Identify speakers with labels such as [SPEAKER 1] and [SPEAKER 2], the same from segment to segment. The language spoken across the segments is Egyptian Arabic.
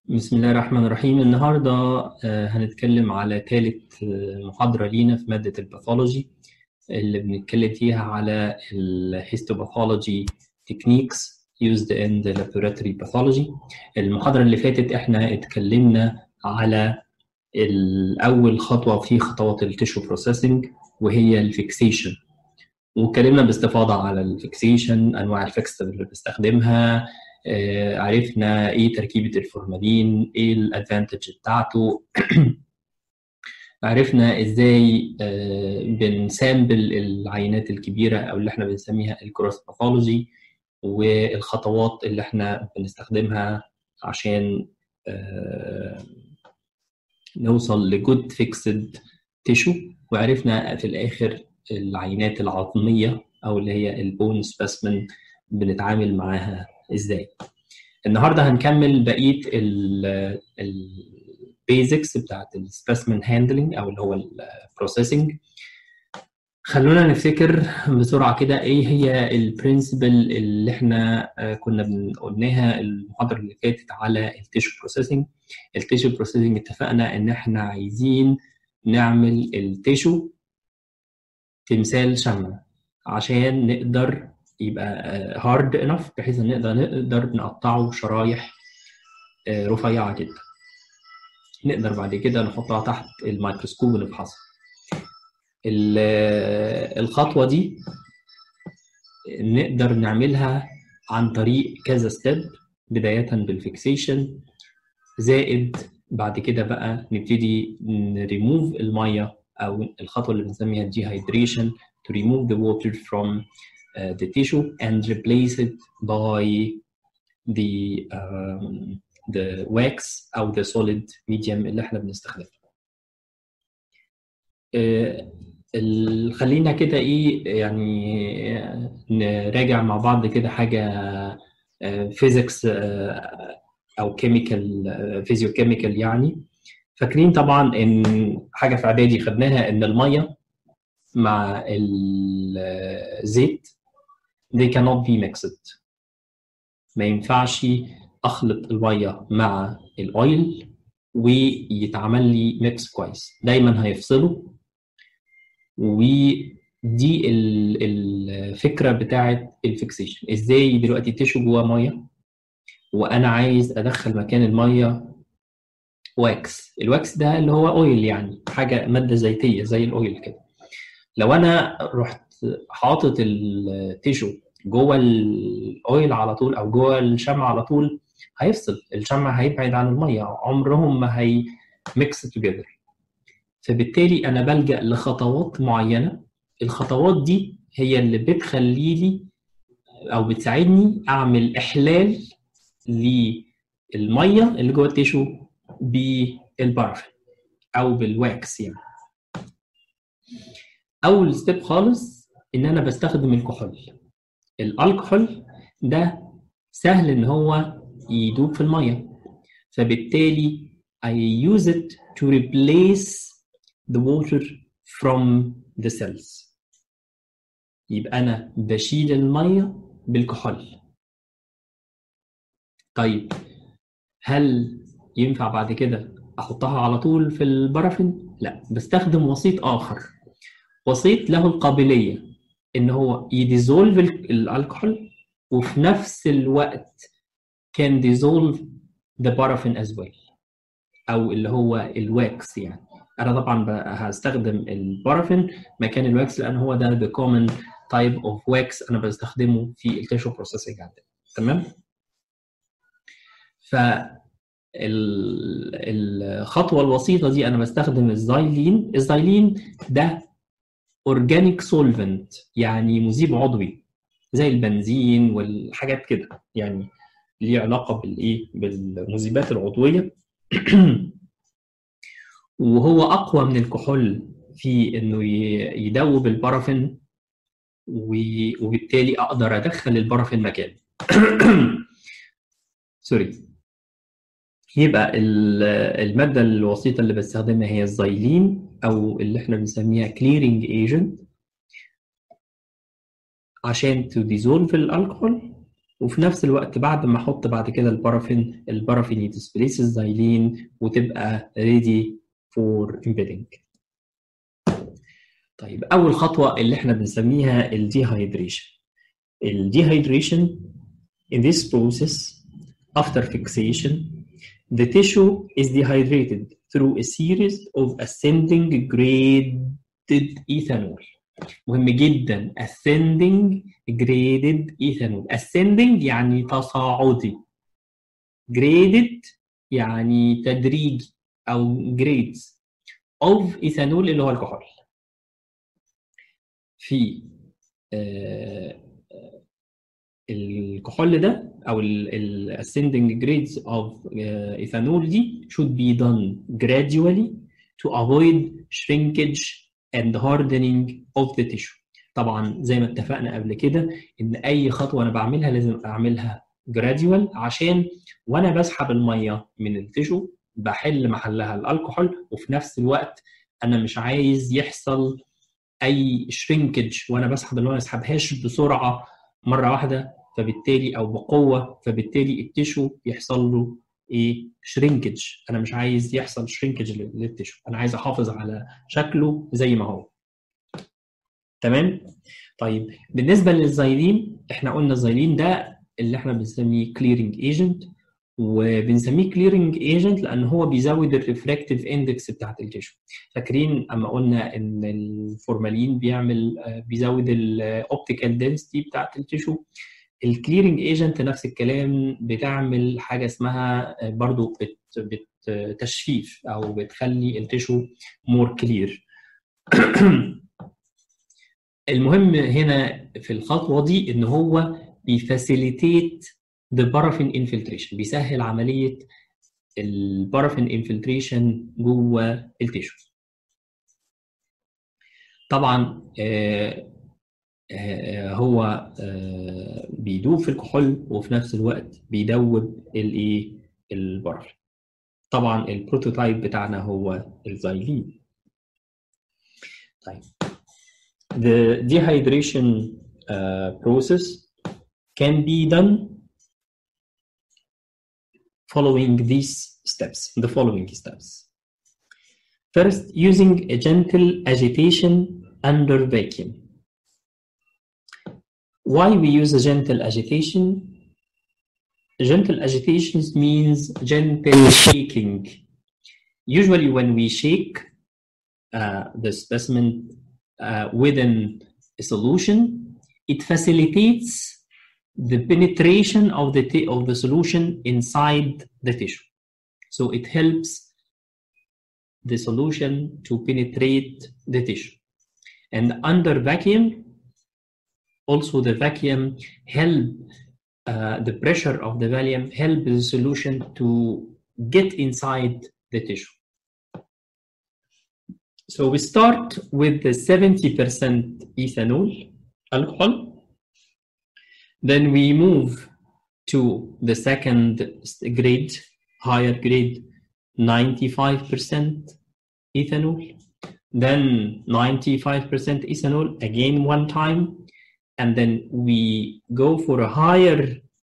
[SPEAKER 1] بسم الله الرحمن الرحيم النهاردة آه، هنتكلم على ثالث محاضرة لينا في مادة الباثولوجي اللي بنتكلم فيها على الهيستوباثولوجي techniques used in the laboratory pathology المحاضرة اللي فاتت احنا اتكلمنا على الأول خطوة في خطوات التيشو بروسيسنج وهي الفيكسيشن واتكلمنا باستفاضة على الفيكسيشن أنواع الفيكس اللي بنستخدمها آه، عرفنا ايه تركيبه الفورمالين ايه الادفانتج بتاعته عرفنا ازاي آه، بنسامبل العينات الكبيره او اللي احنا بنسميها الكروس باثولوجي والخطوات اللي احنا بنستخدمها عشان آه، نوصل لجود فيكسد تيشو وعرفنا في الاخر العينات العظميه او اللي هي البون سبيسمن بنتعامل معاها ازاي النهارده هنكمل بقيه البيزكس بتاعت السبيسمن هاندلنج او اللي هو البروسيسنج خلونا نفتكر بسرعه كده ايه هي البرنسبل اللي احنا كنا قلناها المحاضره اللي فاتت على التيشو بروسيسنج التيشو بروسيسنج اتفقنا ان احنا عايزين نعمل التيشو تمثال شمع عشان نقدر يبقى هارد انف بحيث ان نقدر نقدر نقطعه شرايح رفيعه جدا نقدر بعد كده نحطها تحت الميكروسكوب ونفحصها الخطوه دي نقدر نعملها عن طريق كذا ستيب بدايه بالفيكسيشن زائد بعد كده بقى نبتدي نريموف الميه او الخطوه اللي بنسميها الديهايدريشن to remove the water from uh, the tissue and replace it by the um, the wax او the solid medium اللي احنا بنستخدمه. uh, خلينا كده ايه يعني نراجع مع بعض كده حاجه فيزيكس uh, او كيميكال فيزيوكيميكال يعني فاكرين طبعا ان حاجه في اعدادي خدناها ان الميه مع الزيت they cannot be mixed ما ينفعش اخلط الميه مع الاويل ويتعمل لي ميكس كويس دايما هيفصلوا ودي الفكره بتاعه الفيكسيشن ازاي دلوقتي تشو جوه ميه وانا عايز ادخل مكان الميه واكس الواكس ده اللي هو اويل يعني حاجه ماده زيتيه زي الاويل كده لو انا رحت حاطط التيشو جوه الاويل على طول او جوه الشمع على طول هيفصل الشمع هيبعد عن الميه عمرهم ما هي ميكس توجذر فبالتالي انا بلجا لخطوات معينه الخطوات دي هي اللي بتخلي لي او بتساعدني اعمل احلال للميه اللي جوه التيشو بالبارفين او بالواكس يعني اول ستيب خالص ان انا بستخدم الكحول الكحول ده سهل ان هو يدوب في الميه فبالتالي I use it to replace the water from the cells يبقى انا بشيل الميه بالكحول طيب هل ينفع بعد كده احطها على طول في البرافين لا بستخدم وسيط اخر وسيط له القابليه ان هو يديزولف الكحول وفي نفس الوقت كان ديزولف ذا بارافين از ويل او اللي هو الواكس يعني انا طبعا هستخدم البارافين مكان الواكس لان هو ده ذا كومن تايب اوف واكس انا بستخدمه في التيشو بروسيسنج عندنا تمام ف الخطوه الوسيطه دي انا بستخدم الزايلين الزايلين ده اورجانيك سولفنت يعني مذيب عضوي زي البنزين والحاجات كده يعني ليه علاقه بالايه بالمذيبات العضويه وهو اقوى من الكحول في انه يدوب البارافين وبالتالي اقدر ادخل البارافين مكانه سوري يبقى المادة الوسيطة اللي بستخدمها هي الزايلين أو اللي احنا بنسميها clearing agent عشان to dissolve الكحول وفي نفس الوقت بعد ما احط بعد كده البارافين البارافين يدسبليس الزايلين وتبقى ready for embedding طيب اول خطوه اللي احنا بنسميها الديهايدريشن الديهايدريشن in this process after fixation the tissue is dehydrated through a series of ascending graded ethanol مهم جدا ascending graded ethanol ascending يعني تصاعدي graded يعني تدريجي او grades of ethanol اللي هو الكحول في آه الكحول ده او ال ascending grades of uh, ethanol دي should be done gradually to avoid shrinkage and hardening of the tissue طبعا زي ما اتفقنا قبل كده ان اي خطوه انا بعملها لازم اعملها gradual عشان وانا بسحب الميه من التيشو بحل محلها الكحول وفي نفس الوقت انا مش عايز يحصل اي شرينكج وانا بسحب الميه ما اسحبهاش بسرعه مره واحده فبالتالي او بقوه فبالتالي التيشو يحصل له ايه شرينكج انا مش عايز يحصل شرينكج للتيشو انا عايز احافظ على شكله زي ما هو تمام طيب بالنسبه للزايلين احنا قلنا الزايلين ده اللي احنا بنسميه كليرنج ايجنت وبنسميه كليرنج ايجنت لان هو بيزود الريفراكتيف اندكس بتاعت التيشو فاكرين اما قلنا ان الفورمالين بيعمل بيزود الاوبتيكال دنسيتي بتاعت التيشو الكليرنج ايجنت نفس الكلام بتعمل حاجه اسمها برضو بت بت تشفيف او بتخلي التيشو مور كلير المهم هنا في الخطوه دي ان هو بيفاسيليتيت the paraffin infiltration بيسهل عمليه البارافين انفلتريشن جوه التيشو طبعا آه هو بيدوب في الكحول وفي نفس الوقت بيدوب الايه البارافين طبعا البروتوتايب بتاعنا هو الزايلين طيب the dehydration uh, process can be done following these steps the following steps first using a gentle agitation under vacuum why we use a gentle agitation gentle agitation means gentle shaking usually when we shake uh, the specimen uh, within a solution it facilitates the penetration of the of the solution inside the tissue so it helps the solution to penetrate the tissue and under vacuum also the vacuum help uh, the pressure of the vacuum help the solution to get inside the tissue. So we start with the 70% ethanol alcohol. Then we move to the second grade, higher grade, 95% ethanol. Then 95% ethanol again one time and then we go for a higher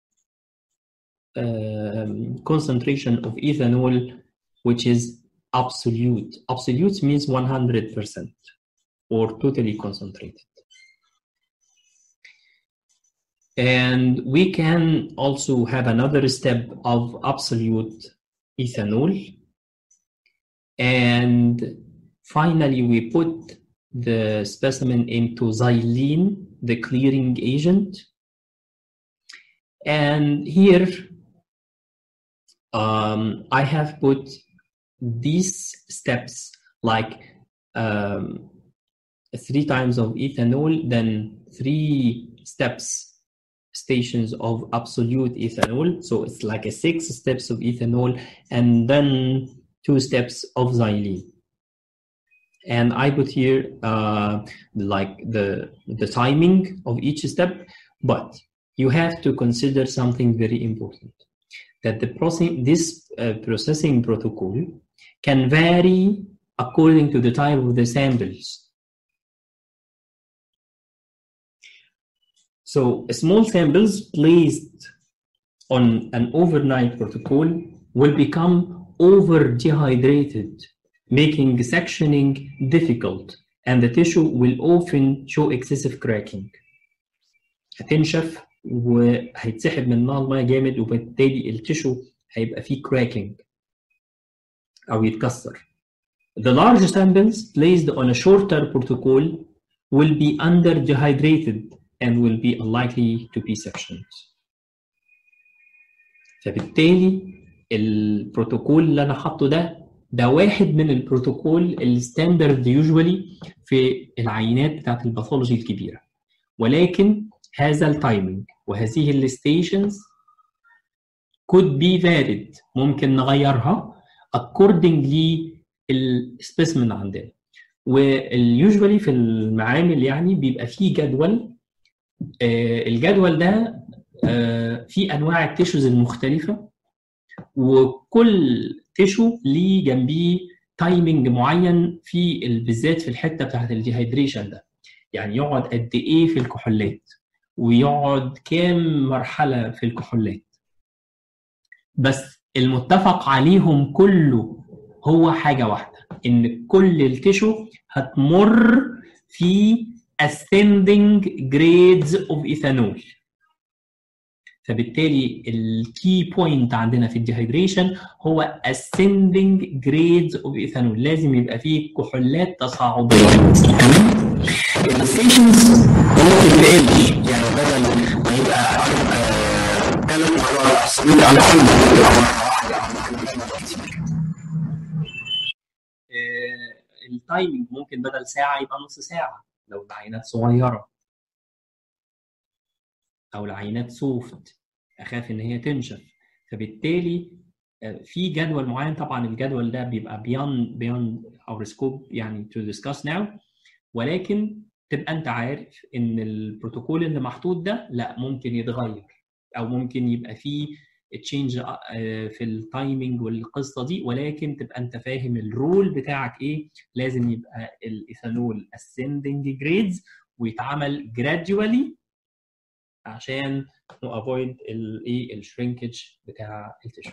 [SPEAKER 1] um, concentration of ethanol, which is absolute. Absolute means 100% or totally concentrated. And we can also have another step of absolute ethanol. And finally, we put the specimen into xylene, the clearing agent. And here um, I have put these steps like um, three times of ethanol, then three steps stations of absolute ethanol. So it's like a six steps of ethanol, and then two steps of xylene and I put here uh, like the the timing of each step, but you have to consider something very important that the processing this uh, processing protocol can vary according to the type of the samples. So small samples placed on an overnight protocol will become over dehydrated, making sectioning difficult, and the tissue will often show excessive cracking. هتنشف وهيتسحب منها الميه جامد وبالتالي التشو هيبقى فيه cracking أو يتكسر. The large samples placed on a shorter protocol will be under dehydrated and will be unlikely to be sectioned. فبالتالي البروتوكول اللي انا حاطه ده ده واحد من البروتوكول الستاندرد يوجوالي في العينات بتاعت الباثولوجي الكبيره ولكن هذا التايمنج وهذه الستيشنز could be varied ممكن نغيرها according للسبيسمن عندنا واليوجوالي في المعامل يعني بيبقى فيه جدول آه الجدول ده آه فيه انواع التيشوز المختلفه وكل تيشو ليه جنبيه تايمنج معين في بالذات في الحته بتاعت الديهايدريشن ده يعني يقعد قد ايه في الكحولات ويقعد كام مرحله في الكحولات بس المتفق عليهم كله هو حاجه واحده ان كل التيشو هتمر في ascending grades of ethanol فبالتالي الكي بوينت عندنا في الديهايدريشن هو ascending grades of ethanol لازم يبقى فيه كحولات تصاعديه
[SPEAKER 2] الستيشنز ممكن تقل يعني بدل ما يبقى ثلاث مرات يبقى على
[SPEAKER 1] التايمنج ممكن بدل ساعه يبقى نص ساعه لو العينات صغيره او العينات سوفت اخاف ان هي تنشف فبالتالي في جدول معين طبعا الجدول ده بيبقى beyond beyond our scope يعني to discuss now ولكن تبقى انت عارف ان البروتوكول اللي محطوط ده لا ممكن يتغير او ممكن يبقى فيه تشينج في التايمنج والقصه دي ولكن تبقى انت فاهم الرول بتاعك ايه لازم يبقى الايثانول ascending grades ويتعمل gradually عشان نو افويد الايه الشرينكج بتاع التشو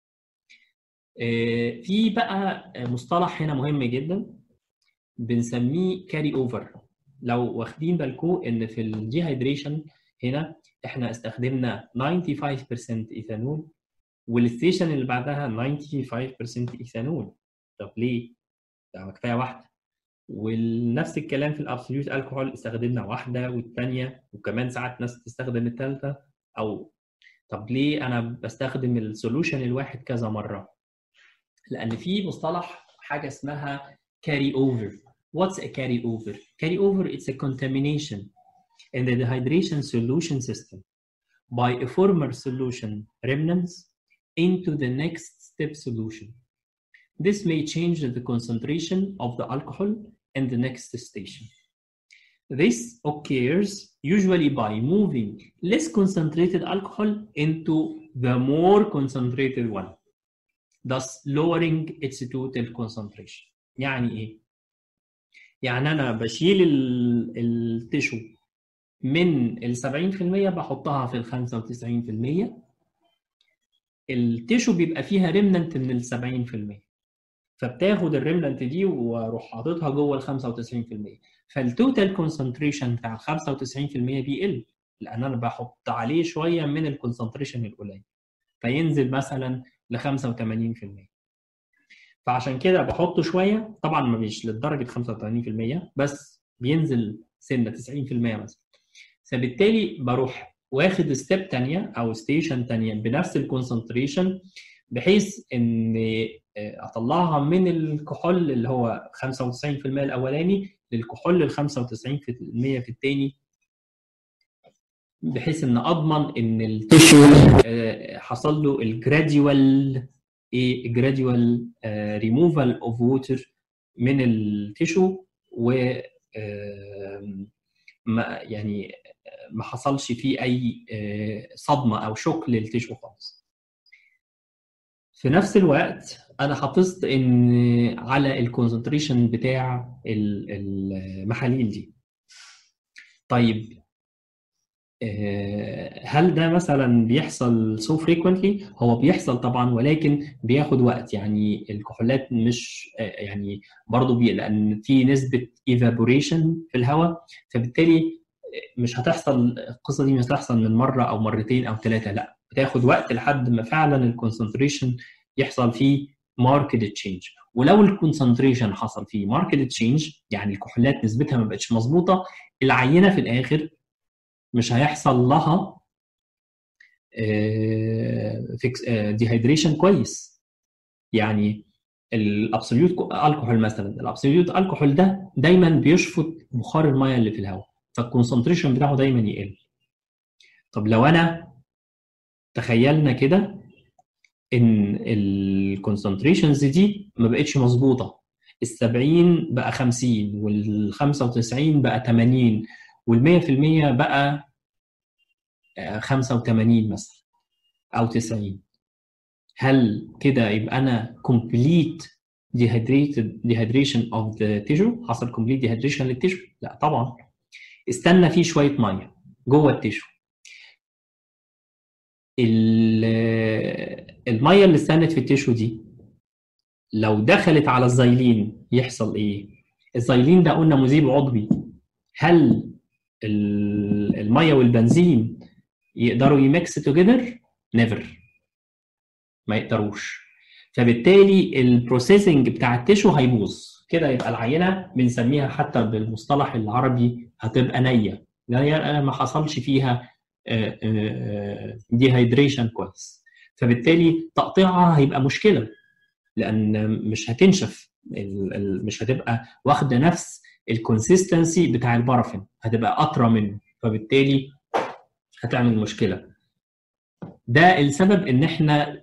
[SPEAKER 1] في بقى مصطلح هنا مهم جدا بنسميه كاري اوفر لو واخدين بالكم ان في الديهايدريشن هنا احنا استخدمنا 95% ايثانول والستيشن اللي بعدها 95% ايثانول طب ليه؟ ده كفايه واحده ونفس الكلام في الابسوليوت الكحول استخدمنا واحده والثانيه وكمان ساعات ناس تستخدم الثالثه او طب ليه انا بستخدم السولوشن الواحد كذا مره؟ لان في مصطلح حاجه اسمها carry over. What's a carry over? Carry over it's a contamination in the dehydration solution system by a former solution remnants into the next step solution. This may change the concentration of the alcohol in the next station. This occurs usually by moving less concentrated alcohol into the more concentrated one, thus lowering its total concentration. يعني ايه؟ يعني انا بشيل التشو من ال 70% بحطها في ال 95% التشو بيبقى فيها ريمننت من ال 70% فبتاخد الريمننت دي واروح حاططها جوه ال 95% فالتوتال كونسنتريشن بتاع ال 95% بيقل لان انا بحط عليه شويه من الكونسنتريشن القليل فينزل مثلا ل 85% فعشان كده بحطه شويه طبعا مش لدرجه 85% بس بينزل سنه 90% مثلا فبالتالي بروح واخد ستيب ثانيه او ستيشن ثانيه بنفس الكونسنتريشن بحيث ان اطلعها من الكحول اللي هو 95% الاولاني للكحول ال 95% في الثاني بحيث ان اضمن ان التشو حصل له الجراديوال ايه جراديوال ريموفال اوف ووتر من التشو و ما يعني ما حصلش فيه اي صدمه او شوك للتشو خالص في نفس الوقت انا حافظت ان على الكونسنتريشن بتاع المحاليل دي طيب آه، هل ده مثلا بيحصل so frequently؟ هو بيحصل طبعا ولكن بياخد وقت يعني الكحولات مش آه، يعني برضه بي لان في نسبه evaporation في الهواء فبالتالي مش هتحصل القصه دي مش هتحصل من مره او مرتين او ثلاثه لا بتاخد وقت لحد ما فعلا الكونسنتريشن يحصل فيه ماركت تشينج ولو الكونسنتريشن حصل فيه ماركت تشينج يعني الكحولات نسبتها ما بقتش مظبوطه العينه في الاخر مش هيحصل لها ديهايدريشن كويس يعني الابسوليوت الكحول مثلا الابسوليوت الكحول ده دايما بيشفط بخار الميه اللي في الهواء فالكونسنتريشن بتاعه دايما يقل طب لو انا تخيلنا كده ان الكونسنتريشنز دي ما بقتش مظبوطه ال 70 بقى 50 وال 95 بقى 80 وال 100% بقى 85 مثلا او 90 هل كده يبقى انا complete dehydrated dehydration of the tissue حصل complete dehydration للتيشو لا طبعا استنى فيه شويه ميه جوه التيشو الميه اللي استنت في التيشو دي لو دخلت على الزيلين يحصل ايه الزيلين ده قلنا مذيب عضوي هل الميه والبنزين يقدروا يميكس توجذر نيفر ما يقدروش فبالتالي البروسيسنج بتاع التيشو هيبوظ كده يبقى العينه بنسميها حتى بالمصطلح العربي هتبقى نيه نيه ما حصلش فيها ديهايدريشن كويس فبالتالي تقطيعها هيبقى مشكله لان مش هتنشف مش هتبقى واخده نفس الكونسيستنسي بتاع البارافين هتبقى اطرى منه فبالتالي هتعمل مشكله ده السبب ان احنا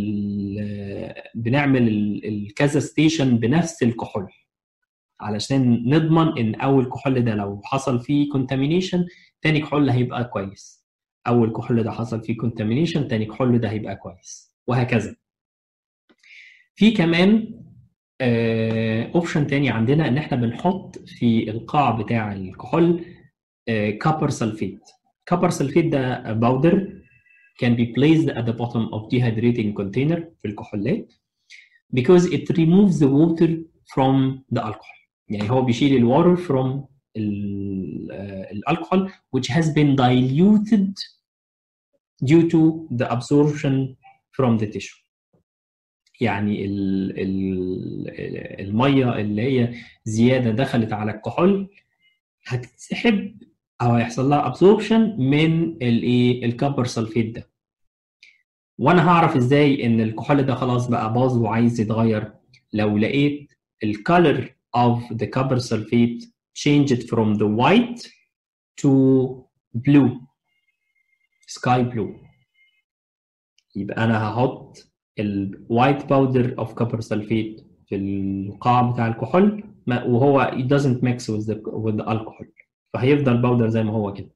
[SPEAKER 1] بنعمل الكذا ستيشن بنفس الكحول علشان نضمن ان اول كحول ده لو حصل فيه كونتامينيشن تاني كحول هيبقى كويس اول كحول ده حصل فيه كونتامينيشن تاني كحول ده هيبقى كويس وهكذا في كمان اوبشن تاني عندنا ان احنا بنحط في القاع بتاع الكحول كابر سلفيت كابر سلفيت ده باودر can be placed at the bottom of dehydrating container في الكحولات because it removes the water from the alcohol يعني هو بيشيل الواتر from الالكحول which has been diluted due to the absorption from the tissue يعني ال ال الميه اللي هي زياده دخلت على الكحول هتتسحب او هيحصل لها ابسوربشن من الايه الكبر سلفيت ده وانا هعرف ازاي ان الكحول ده خلاص بقى باظ وعايز يتغير لو لقيت الكالر of the copper sulfate changed from the white to blue sky blue يبقى انا هحط الوايت باودر اوف كوبر سلفيت في القاع بتاع الكحول وهو it doesn't mix with the, with the alcohol فهيفضل باودر زي ما هو كده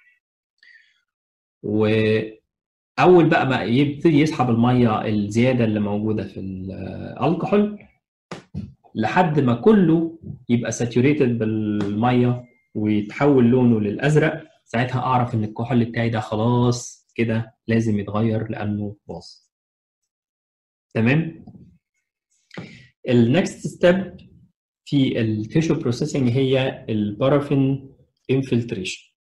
[SPEAKER 1] واول بقى ما يبتدي يسحب الميه الزياده اللي موجوده في الكحول لحد ما كله يبقى ساتوريتد بالميه ويتحول لونه للازرق ساعتها اعرف ان الكحول بتاعي ده خلاص كده لازم يتغير لانه باظ تمام النكست ستيب في التيشو بروسيسنج هي البارافين انفلتريشن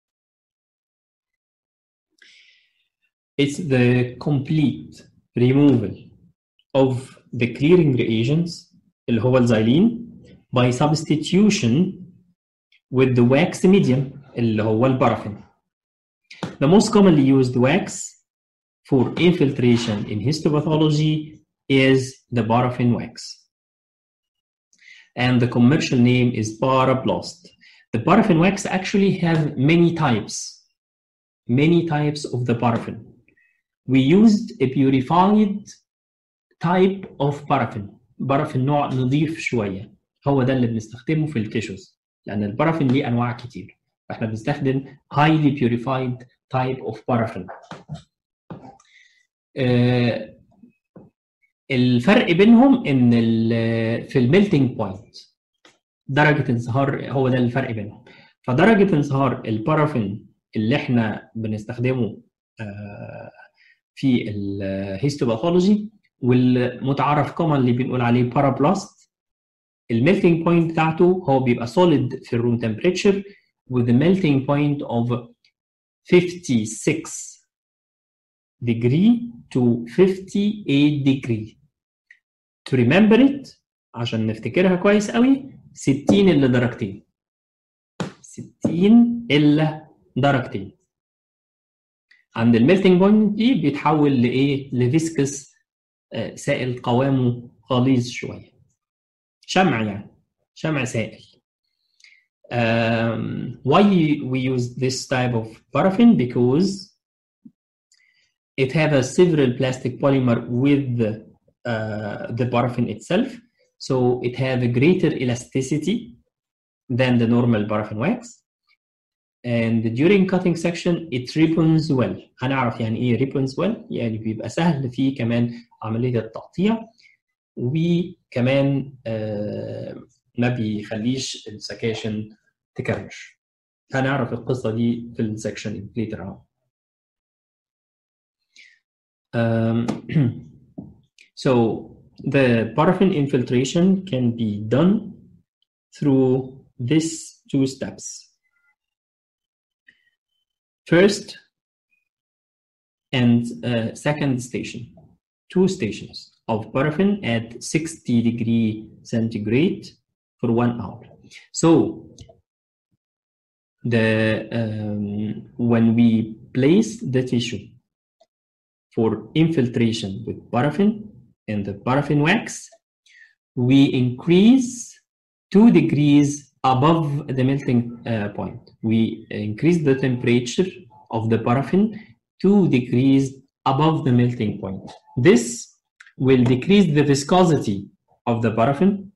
[SPEAKER 1] It's the complete removal of the clearing reagents اللي هو الزايلين by substitution with the wax medium اللي هو البارافين. The most commonly used wax for infiltration in histopathology is the paraffin wax. And the commercial name is Parablast. The paraffin wax actually have many types, many types of the paraffin. We used a purified type of paraffin. paraffin نوع نظيف شوية. هو ده اللي بنستخدمه في التيشوز. لأن البارافين ليه أنواع كتير. فإحنا بنستخدم highly purified type of paraffin. Uh, الفرق بينهم ان في الميلتنج بوينت درجه انصهار هو ده الفرق بينهم فدرجه انصهار البارافين اللي احنا بنستخدمه آه، في الهيستوباثولوجي والمتعارف كومن اللي بنقول عليه بارابلاست الميلتنج بوينت بتاعته هو بيبقى solid في الروم temperature with a melting point of 56 degree to 58 degree to remember it عشان نفتكرها كويس قوي 60 الا درجتين 60 الا درجتين عند الميلتنج بوينت دي بيتحول لايه لفيسكس آه، سائل قوامه غليظ شويه شمع يعني شمع سائل um, why we use this type of paraffin because it have a several plastic polymer with the, uh, the paraffin itself so it have a greater elasticity than the normal paraffin wax and during cutting section it ribbons well هنعرف يعني ايه ribbons well يعني بيبقى سهل فيه كمان عملية التقطيع وكمان آه ما بيخليش السكاشن تكرمش هنعرف القصة دي في السكشن later on um, so the paraffin infiltration can be done through these two steps first and uh, second station two stations of paraffin at 60 degree centigrade for one hour so the um, when we place the tissue for infiltration with paraffin and the paraffin wax we increase two degrees above the melting uh, point we increase the temperature of the paraffin two degrees above the melting point this will decrease the viscosity of the paraffin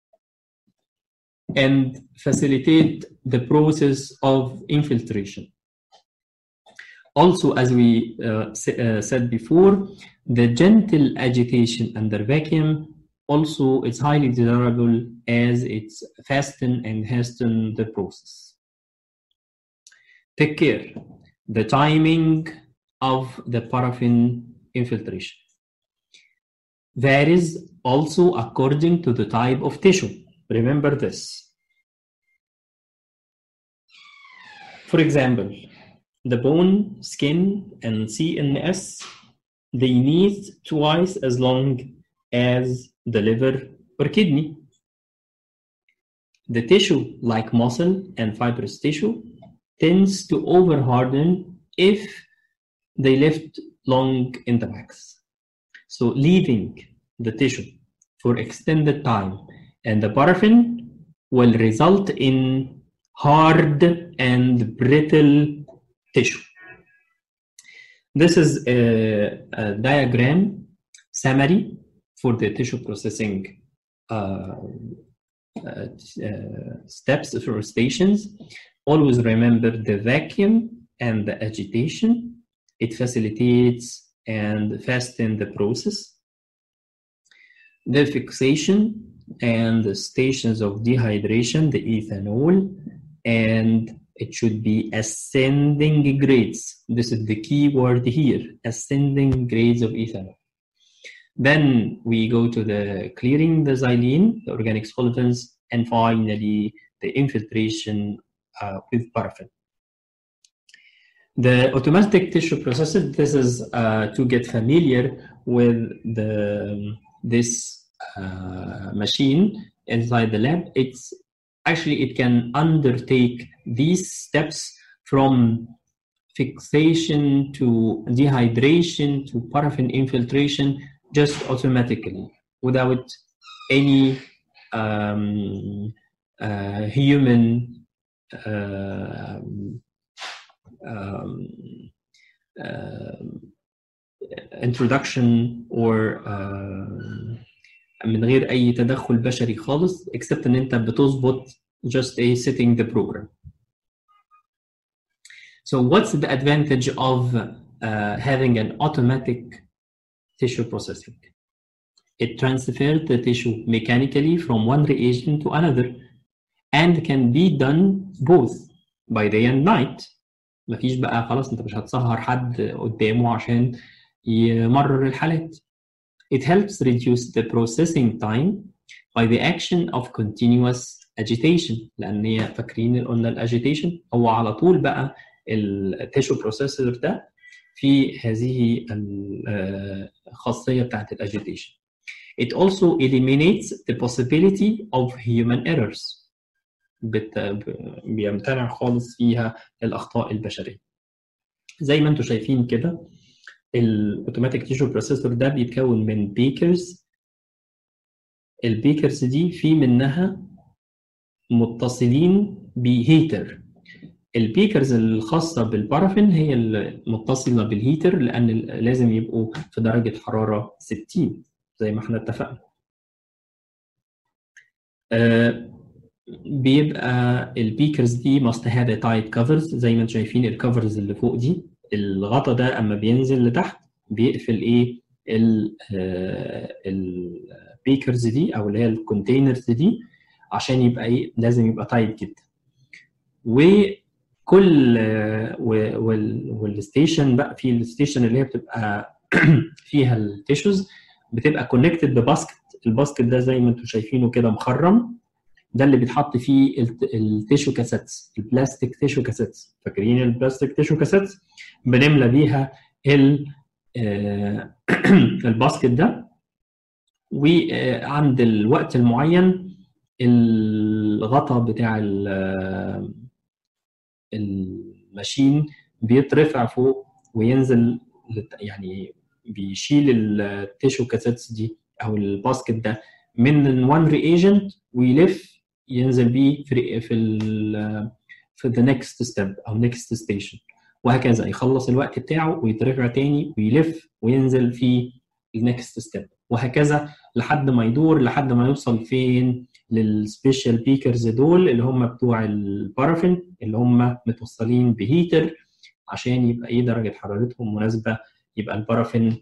[SPEAKER 1] and facilitate the process of infiltration. Also, as we uh, uh, said before, the gentle agitation under vacuum also is highly desirable as it's fasten and hasten the process. Take care. The timing of the paraffin infiltration varies also according to the type of tissue. Remember this. For example, the bone, skin, and CNS, they need twice as long as the liver or kidney. The tissue, like muscle and fibrous tissue, tends to overharden if they left long in the wax. So leaving the tissue for extended time and the paraffin will result in hard and brittle tissue. This is a, a diagram summary for the tissue processing uh, uh, steps or stations. Always remember the vacuum and the agitation. It facilitates and fastens the process. The fixation and the stations of dehydration, the ethanol, and it should be ascending grades. This is the key word here, ascending grades of ethanol. Then we go to the clearing the xylene, the organic solvents, and finally the infiltration uh, with paraffin. The automatic tissue processor, this is uh, to get familiar with the this uh, machine inside the lab. It's actually it can undertake these steps from fixation to dehydration to paraffin infiltration just automatically without any um, uh, human uh, um, introduction or من غير اي تدخل بشري خالص except ان انت بتظبط just a setting the program so what's the advantage of uh, having an automatic tissue processing it transfers the tissue mechanically from one reagent to another and can be done both by day and night مفيش بقى خلاص انت مش هتسهر حد قدامه عشان يمرر الحالات it helps reduce the processing time by the action of continuous agitation لان هي فاكرين قلنا الاجيتيشن هو على طول بقى التيشو بروسيسور ده في هذه الخاصيه بتاعت الاجيتيشن It also eliminates the possibility of human errors. بت... بيمتنع خالص فيها الاخطاء البشريه. زي ما انتم شايفين كده الاوتوماتيك تيشو بروسيسور ده بيتكون من بيكرز البيكرز دي في منها متصلين بهيتر البيكرز الخاصه بالبارافين هي المتصله بالهيتر لان لازم يبقوا في درجه حراره 60 زي ما احنا اتفقنا آه بيبقى البيكرز دي must have a tight covers زي ما انتم شايفين الكفرز اللي فوق دي الغطا ده اما بينزل لتحت بيقفل ايه البيكرز دي او اللي هي الكونتينرز دي عشان يبقى ايه لازم يبقى تايت جدا وكل والستيشن بقى في الستيشن اللي هي بتبقى فيها التيشوز بتبقى كونكتد بباسكت الباسكت ده زي ما انتم شايفينه كده مخرم ده اللي بيتحط فيه التيشو كاسيتس البلاستيك تيشو كاسيتس فاكرين البلاستيك تيشو كاسيتس بنملى بيها الباسكت ده وعند الوقت المعين الغطا بتاع الماشين بيترفع فوق وينزل يعني بيشيل التيشو كاسيتس دي او الباسكت ده من وان ريجنت ويلف ينزل بيه في في ال في ذا نيكست ستيب او نيكست ستيشن وهكذا يخلص الوقت بتاعه ويترفع تاني ويلف وينزل في النكست ستيب وهكذا لحد ما يدور لحد ما يوصل فين للسبيشال بيكرز دول اللي هم بتوع البارافين اللي هم متوصلين بهيتر عشان يبقى ايه درجه حرارتهم مناسبه يبقى البارافين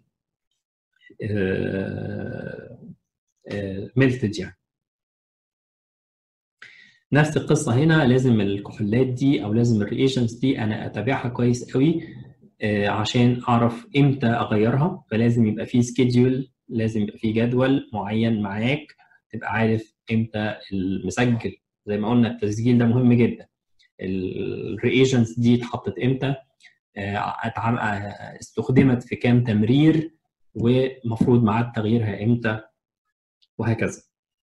[SPEAKER 1] ميلتد يعني نفس القصه هنا لازم الكحولات دي او لازم الريجنتس دي انا اتابعها كويس قوي عشان اعرف امتى اغيرها فلازم يبقى في سكيدول لازم يبقى في جدول معين معاك تبقى عارف امتى المسجل زي ما قلنا التسجيل ده مهم جدا الريجنتس دي اتحطت امتى استخدمت في كام تمرير ومفروض ميعاد تغييرها امتى وهكذا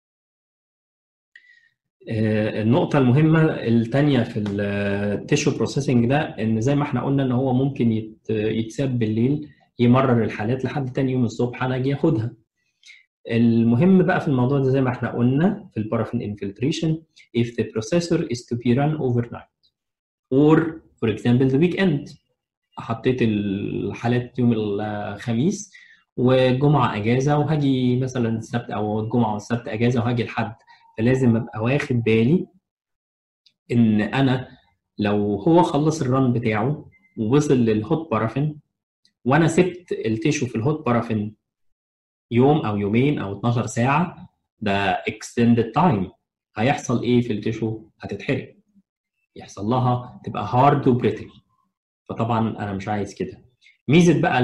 [SPEAKER 1] النقطة المهمة الثانية في التيشو بروسيسنج ده ان زي ما احنا قلنا ان هو ممكن يتساب بالليل يمرر الحالات لحد تاني يوم الصبح انا اجي اخدها. المهم بقى في الموضوع ده زي ما احنا قلنا في البارافين انفلتريشن if the processor is to be run overnight or for example the weekend حطيت الحالات يوم الخميس والجمعة اجازة وهاجي مثلا السبت او الجمعة والسبت اجازة وهاجي الحد فلازم ابقى واخد بالي ان انا لو هو خلص الرن بتاعه ووصل للهوت بارافين وانا سبت التيشو في الهوت بارافين يوم او يومين او 12 ساعه ده اكستندد تايم هيحصل ايه في التيشو هتتحرق يحصل لها تبقى هارد وبريتل فطبعا انا مش عايز كده ميزه بقى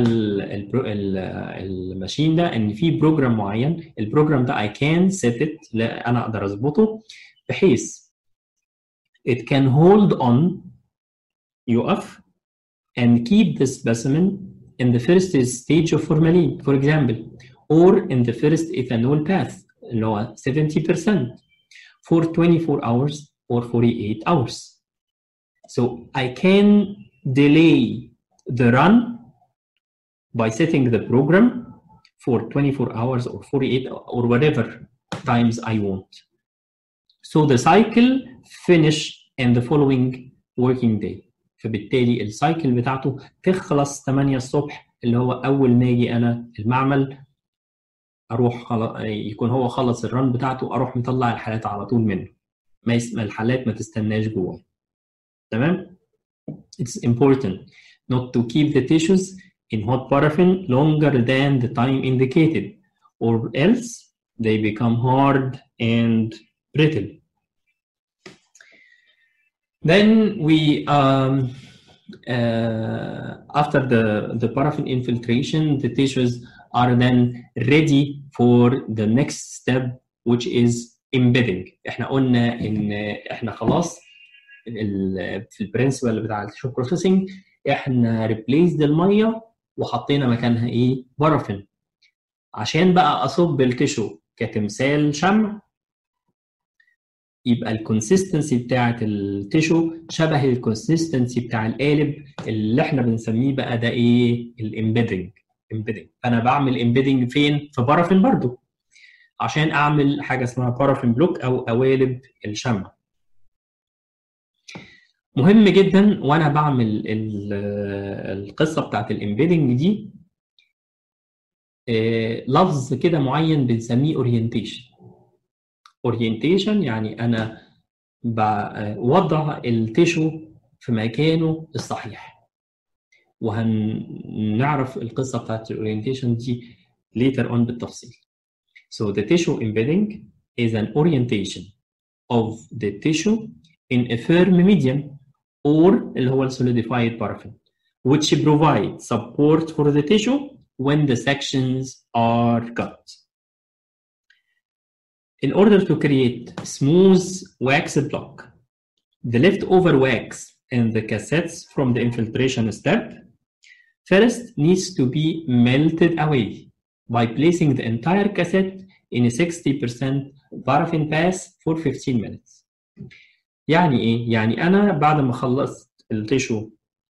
[SPEAKER 1] الماشين ده ان في بروجرام معين البروجرام ده اي كان سيت ات انا اقدر اظبطه بحيث it can hold on يقف and keep the specimen in the first stage of formalin for example or in the first ethanol path اللي هو 70% for 24 hours or 48 hours so I can delay the run by setting the program for 24 hours or 48 or whatever times I want. So the cycle finish in the following working day. فبالتالي السايكل بتاعته تخلص 8 الصبح اللي هو اول ما اجي انا المعمل اروح خل... يكون هو خلص الرن بتاعته اروح مطلع الحالات على طول منه ما يس... الحالات ما تستناش جوه تمام It's important not to keep the tissues in hot paraffin longer than the time indicated, or else they become hard and brittle. Then we um, uh, after the the paraffin infiltration the tissues are then ready for the next step which is embedding احنا قلنا ان احنا خلاص ال- في البرنسبل بتاع التيشو بروسيسنج احنا ريبليسد الميه وحطينا مكانها ايه بارافين عشان بقى اصب التيشو كتمثال شمع يبقى الكونسيستنسي بتاعه التيشو شبه الكونسيستنسي بتاع القالب اللي احنا بنسميه بقى ده ايه الامبيدنج امبيدنج فانا بعمل امبيدنج فين في بارافين برضو عشان اعمل حاجه اسمها بارافين بلوك او قوالب الشمع مهم جدا وانا بعمل ال- القصه بتاعت الامبيدنج دي آه، لفظ كده معين بنسميه اورينتيشن اورينتيشن يعني انا بوضع التيشو في مكانه الصحيح وهنعرف القصه بتاعت الاورينتيشن دي later on بالتفصيل So the tissue embedding is an orientation of the tissue in a firm medium or اللي هو ال solidified paraffin which provide support for the tissue when the sections are cut. In order to create smooth wax block, the leftover wax in the cassettes from the infiltration step first needs to be melted away by placing the entire cassette in a 60% paraffin pass for 15 minutes. يعني ايه؟ يعني انا بعد ما خلصت التيشو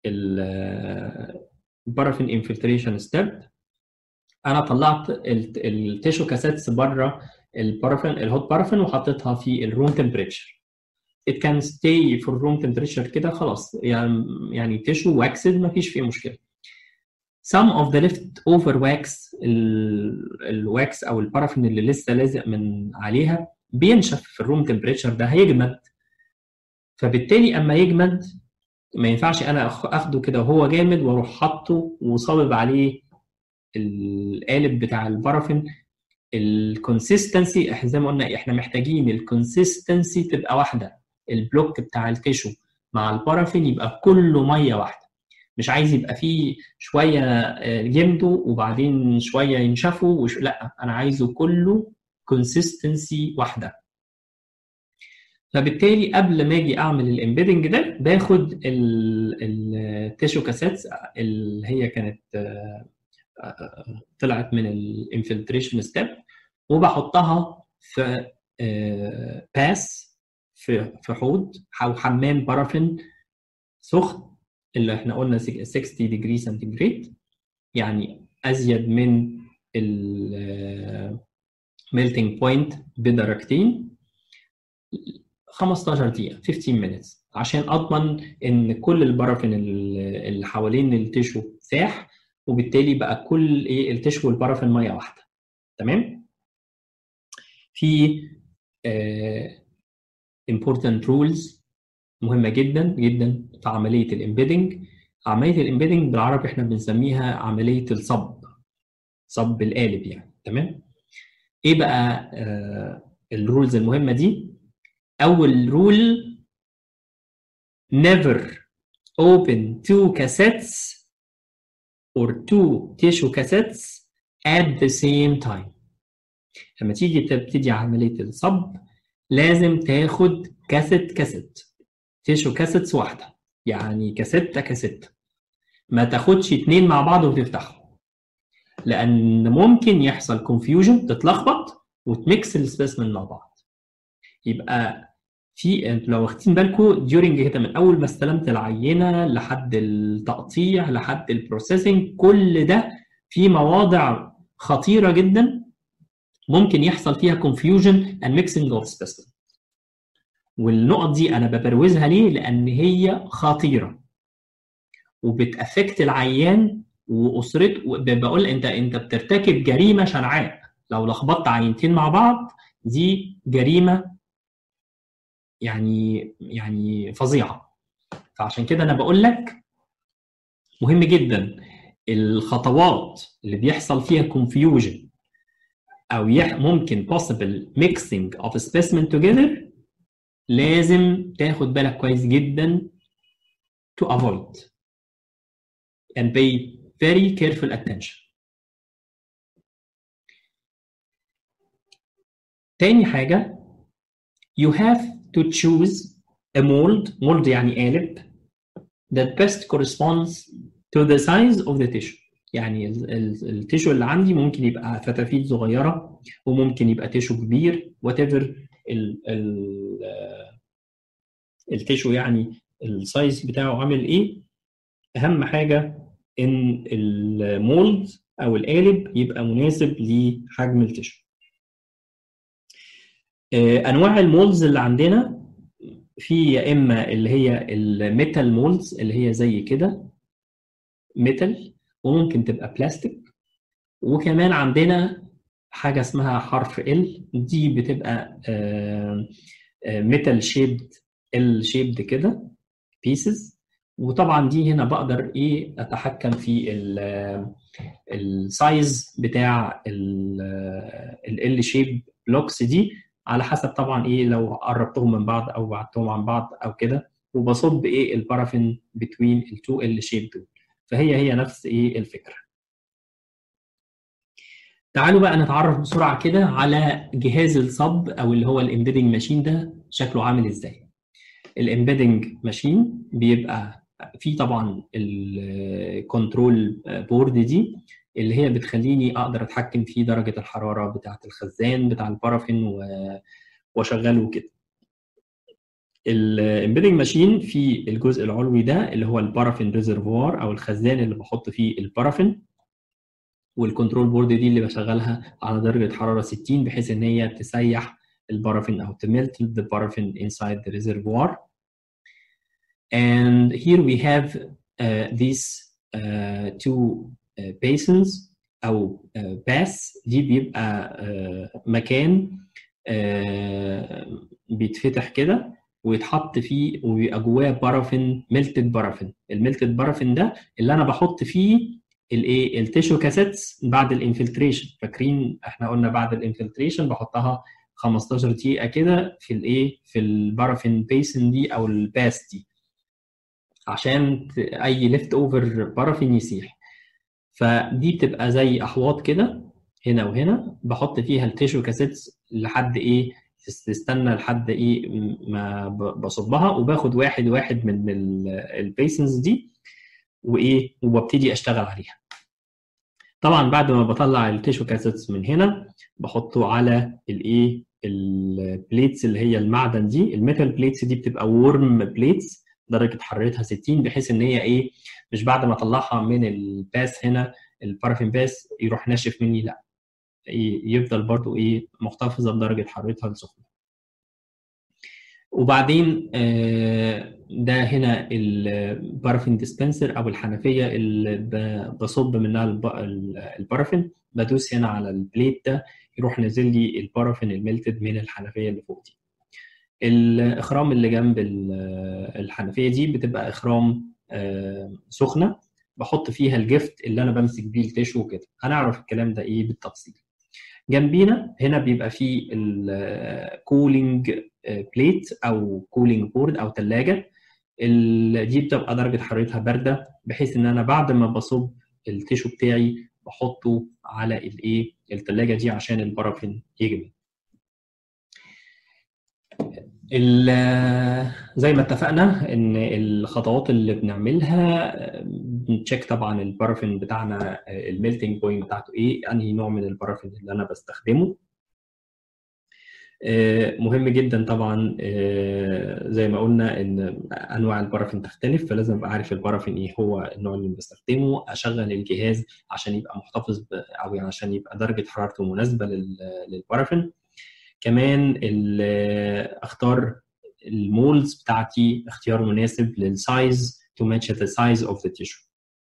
[SPEAKER 1] البارافين انفلتريشن ستيب انا طلعت ال- التيشو كاسيتس بره البارافين الهوت بارافين وحطيتها في الروم تمبريتشر it can stay في الروم تمبريتشر كده خلاص يعني يعني تيشو واكسد ما فيش فيه مشكله some of the leftover wax ال- الواكس او البارافين اللي لسه لازق من عليها بينشف في الروم تمبريتشر ده هيجمد فبالتالي اما يجمد ما ينفعش انا أخ- اخده كده وهو جامد واروح حاطه وصابب عليه القالب بتاع البارافين الكونسيستنسي احنا زي ما قلنا احنا محتاجين الكونسيستنسي تبقى واحده البلوك بتاع التيشو مع البارافين يبقى كله ميه واحده مش عايز يبقى فيه شويه آه، يمدوا وبعدين شويه ينشفوا وش... لا انا عايزه كله كونسيستنسي واحده فبالتالي قبل ما اجي اعمل الامبيدنج ده باخد التيشو كاسيتس اللي هي كانت آه، آه، طلعت من الانفلتريشن ستيب وبحطها في باس في في حوض او حمام بارافين سخن اللي احنا قلنا 60 ديجري سنتيجريد يعني ازيد من الميلتنج بوينت بدرجتين 15 دقيقة 15 minutes عشان اضمن ان كل البارافين اللي اللي حوالين التيشو ساح وبالتالي بقى كل ايه التيشو والبارافين ميه واحده تمام في آه important rules مهمه جدا جدا في عمليه الامبيدنج عمليه الامبيدنج بالعربي احنا بنسميها عمليه الصب صب القالب يعني تمام ايه بقى آه الرولز المهمه دي اول رول never open two cassettes or two tissue cassettes at the same time لما تيجي تبتدي عمليه الصب لازم تاخد كاسيت كاسيت تيشو كاسيتس واحده يعني كاسيته كاسيته ما تاخدش اتنين مع بعض وتفتحهم لان ممكن يحصل كونفيوجن تتلخبط وتميكس السبيسمن مع بعض يبقى في انتوا لو واخدين بالكم ديورنج كده من اول ما استلمت العينه لحد التقطيع لحد البروسيسنج كل ده في مواضع خطيره جدا ممكن يحصل فيها confusion and mixing of specimen والنقط دي انا ببروزها ليه لان هي خطيره وبتافكت العيان واسرته بقول انت انت بترتكب جريمه شنعاء لو لخبطت عينتين مع بعض دي جريمه يعني يعني فظيعه فعشان كده انا بقول لك مهم جدا الخطوات اللي بيحصل فيها confusion او يح ممكن possible mixing of specimen together لازم تاخد بالك كويس جدا to avoid and pay very careful attention تاني حاجة you have to choose a mold mold يعني قالب that best corresponds to the size of the tissue يعني التيشو اللي عندي ممكن يبقى فتافيت صغيرة وممكن يبقى تيشو كبير whatever ال ال التيشو يعني السايز بتاعه عامل ايه اهم حاجة ان المولد او القالب يبقى مناسب لحجم التيشو انواع المولدز اللي عندنا في يا اما اللي هي الميتال مولدز اللي هي زي كده ميتال وممكن تبقى بلاستيك وكمان عندنا حاجه اسمها حرف ال دي بتبقى ميتال شيبد ال شيبد كده بيسز وطبعا دي هنا بقدر ايه اتحكم في السايز بتاع ال شيب بلوكس دي على حسب طبعا ايه لو قربتهم من بعض او بعدتهم عن بعض او كده وبصب ايه البارافين بتوين التو ال شيب دول فهي هي نفس ايه الفكره تعالوا بقى نتعرف بسرعه كده على جهاز الصب او اللي هو الامبيدنج ماشين ده شكله عامل ازاي الامبيدنج ماشين بيبقى في طبعا الكنترول بورد دي اللي هي بتخليني اقدر اتحكم في درجه الحراره بتاعه الخزان بتاع البارافين واشغله كده الامبيدنج ماشين في الجزء العلوي ده اللي هو البارافين ريزرفوار او الخزان اللي بحط فيه البارافين والكنترول بورد دي اللي بشغلها على درجه حراره 60 بحيث ان هي تسيح البارافين او تملت the paraffin inside the reservoir and here we have uh, these uh, two uh, basins او باس دي بيبقى مكان بيتفتح كده ويتحط فيه ويبقى جواه بارافين ميلتد بارافين الميلتد بارافين ده اللي انا بحط فيه الايه التيشو كاسيتس بعد الانفلتريشن فاكرين احنا قلنا بعد الانفلتريشن بحطها 15 دقيقه كده في الايه في البارافين بيسن دي او الباس دي عشان اي ليفت اوفر بارافين يسيح فدي بتبقى زي احواض كده هنا وهنا بحط فيها التيشو كاسيتس لحد ايه تستنى لحد ايه ما بصبها وباخد واحد واحد من البيسنز دي وايه وببتدي اشتغل عليها طبعا بعد ما بطلع التيشو كاسيتس من هنا بحطه على الايه البليتس اللي هي المعدن دي الميتال بليتس دي بتبقى ورم بليتس درجه حرارتها 60 بحيث ان هي ايه مش بعد ما اطلعها من الباس هنا البارافين باس يروح ناشف مني لا يفضل برضو ايه محتفظه بدرجه حرارتها السخنه وبعدين ده هنا البارافين ديسبنسر او الحنفيه اللي بصب منها البارافين بدوس هنا على البليت ده يروح نازل لي البارافين الميلتد من الحنفيه اللي فوق دي الاخرام اللي جنب الحنفيه دي بتبقى اخرام سخنه بحط فيها الجفت اللي انا بمسك بيه التيشو وكده هنعرف الكلام ده ايه بالتفصيل جنبينا هنا بيبقى فيه الكولينج بليت او كولينج بورد او ثلاجه دي بتبقى درجه حرارتها بارده بحيث ان انا بعد ما بصب التيشو بتاعي بحطه على الايه الثلاجه دي عشان البارافين يجمد زي ما اتفقنا ان الخطوات اللي بنعملها بنتشيك طبعا البارافين بتاعنا الميلتنج بوينت بتاعته ايه انهي نوع من البارافين اللي انا بستخدمه مهم جدا طبعا زي ما قلنا ان انواع البارافين تختلف فلازم ابقى عارف البارافين ايه هو النوع اللي بستخدمه اشغل الجهاز عشان يبقى محتفظ او عشان يبقى درجه حرارته مناسبه للبارافين كمان اختار المولز بتاعتي اختيار مناسب للسايز to match the size of the tissue.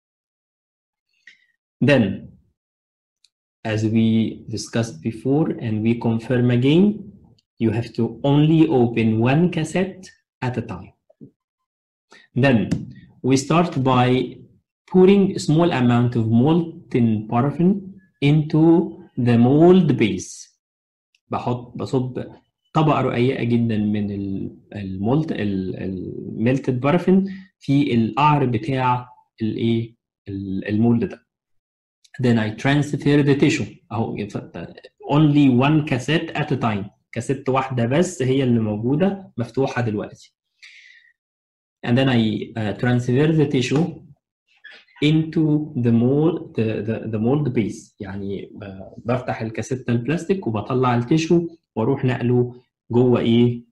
[SPEAKER 1] Then, as we discussed before and we confirm again, you have to only open one cassette at a time. Then, we start by pouring a small amount of molten paraffin into the mold base. بحط بصب طبقه رقيقه جدا من المولت الميلتد بارافين في القعر بتاع الايه المولد ده then I transfer the tissue اهو only one cassette at a time كاسيت واحدة بس هي اللي موجودة مفتوحة دلوقتي and then I uh, transfer the tissue into the mold the, the, the mold base يعني بفتح الكاسيت البلاستيك وبطلع التيشو واروح نقله جوه ايه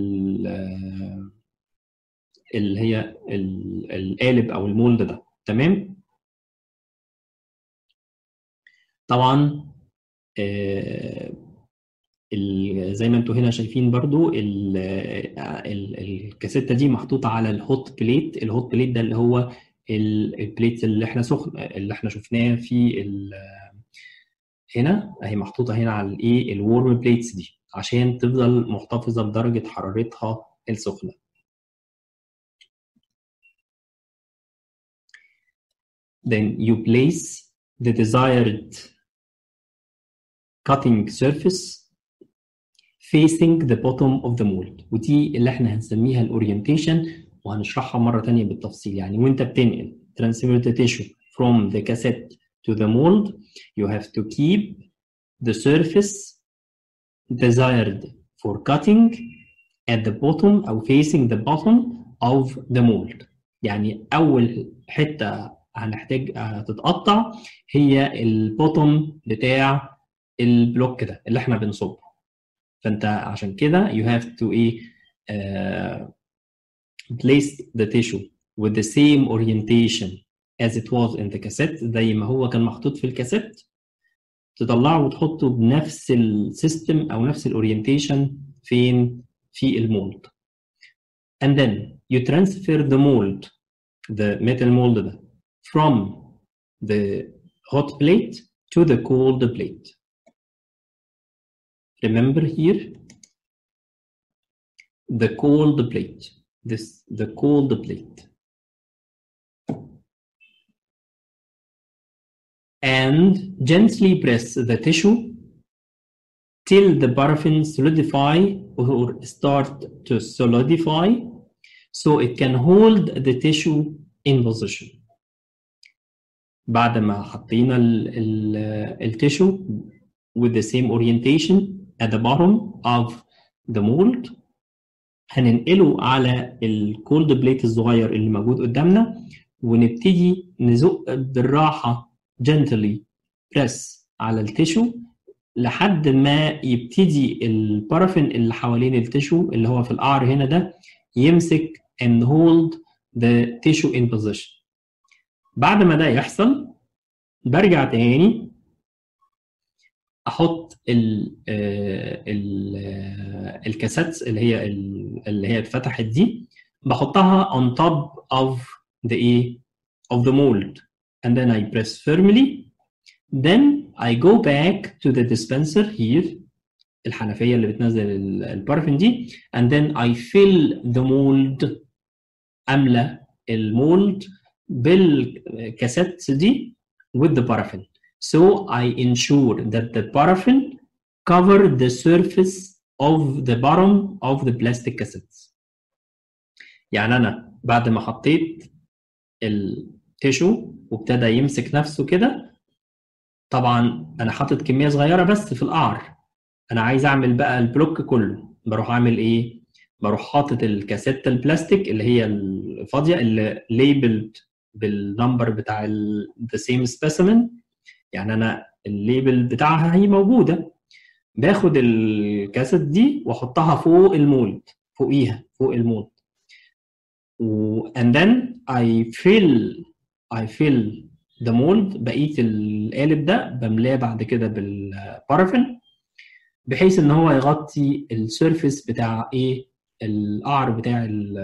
[SPEAKER 1] اللي هي القالب او المولد ده تمام طبعا آه زي ما انتم هنا شايفين برضو ال ال الكاسيته دي محطوطه على الهوت بليت الهوت بليت ده اللي هو البليت اللي احنا سخن اللي احنا شفناه في هنا اهي محطوطه هنا على الايه الورم بليتس دي عشان تفضل محتفظه بدرجه حرارتها السخنه then you place the desired cutting surface facing the bottom of the mold ودي اللي احنا هنسميها الاورينتيشن وهنشرحها مره ثانيه بالتفصيل يعني وانت بتنقل transfer the tissue from the cassette to the mold you have to keep the surface desired for cutting at the bottom او facing the bottom of the mold يعني اول حته هنحتاج تتقطع هي البوتوم بتاع البلوك ده اللي احنا بنصبه فانت عشان كده you have to ايه uh, place the tissue with the same orientation as it was in the cassette زي ما هو كان محطوط في الكاسيت تطلعه وتحطه بنفس السيستم او نفس الاورينتيشن فين في المولد and then you transfer the mold the metal mold ده from the hot plate to the cold plate remember here the cold plate this the cold plate and gently press the tissue till the paraffin solidify or start to solidify so it can hold the tissue in position بعد ما حطينا التيشو with the same orientation at the bottom of the mold هننقله على الكولد بليت الصغير اللي موجود قدامنا ونبتدي نزق بالراحة gently press على التيشو لحد ما يبتدي البارافين اللي حوالين التيشو اللي هو في القعر هنا ده يمسك and hold the tissue in position بعد ما ده يحصل برجع تاني احط ال ال الكاسات اللي هي اللي هي اتفتحت دي بحطها on top of the ايه of the mold and then I press firmly then I go back to the dispenser here الحنفيه اللي بتنزل البارفين دي and then I fill the mold املى المولد بالكاسات دي with the paraffin so I ensure that the paraffin cover the surface of the bottom of the plastic cassettes يعني انا بعد ما حطيت التيشو وابتدى يمسك نفسه كده طبعا انا حاطط كميه صغيره بس في القعر انا عايز اعمل بقى البلوك كله بروح اعمل ايه بروح حاطط الكاسيت البلاستيك اللي هي الفاضيه اللي ليبلد بالنمبر بتاع ذا سيم سبيسيمن يعني انا الليبل بتاعها هي موجوده باخد الكاسيت دي واحطها فوق المولد فوقيها فوق المولد و and then I fill I fill the mold بقيه القالب ده بملاه بعد كده بالبارافين بحيث ان هو يغطي السيرفيس بتاع ايه القعر بتاع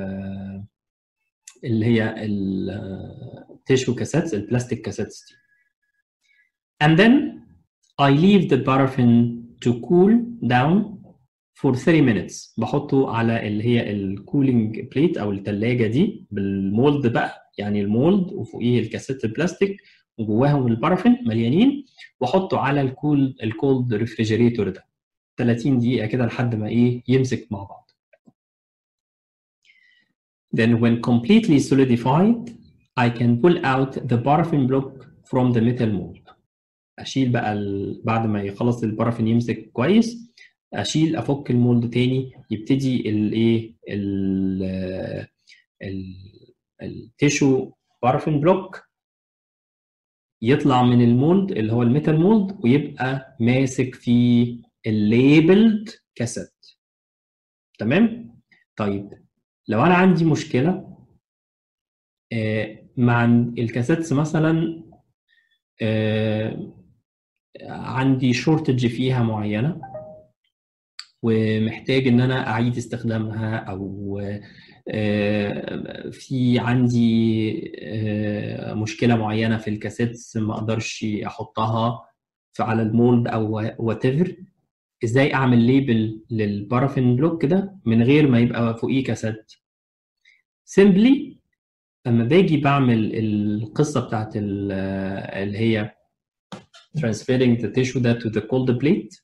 [SPEAKER 1] اللي هي التيشو كاسيتس البلاستيك كاسيتس دي and then I leave the paraffin to cool down for 30 minutes بحطه على اللي هي الكولينج بليت او الثلاجه دي بالمولد بقى يعني المولد وفوقيه الكاسيت البلاستيك وجواهم البارافين مليانين واحطه على الكول الكولد ريفريجريتور ده 30 دقيقه كده لحد ما ايه يمسك مع بعض Then when completely solidified I can pull out the paraffin block from the metal mold اشيل بقى ال... بعد ما يخلص البارافين يمسك كويس اشيل افك المولد تاني يبتدي الايه ال التيشو بارافين بلوك يطلع من المولد اللي هو الميتال مولد ويبقى ماسك في الليبلد كاسيت تمام طيب لو انا عندي مشكله آه، مع الكاسيتس مثلا آه، عندي شورتج فيها معينه ومحتاج ان انا اعيد استخدامها او آه، في عندي آه، مشكله معينه في الكاسيتس ما اقدرش احطها في على المولد او وات ايفر ازاي اعمل ليبل للبارافين بلوك ده من غير ما يبقى فوقيه كاسيت سيمبلي لما باجي بعمل القصه بتاعت اللي هي transferring the tissue ده to the cold plate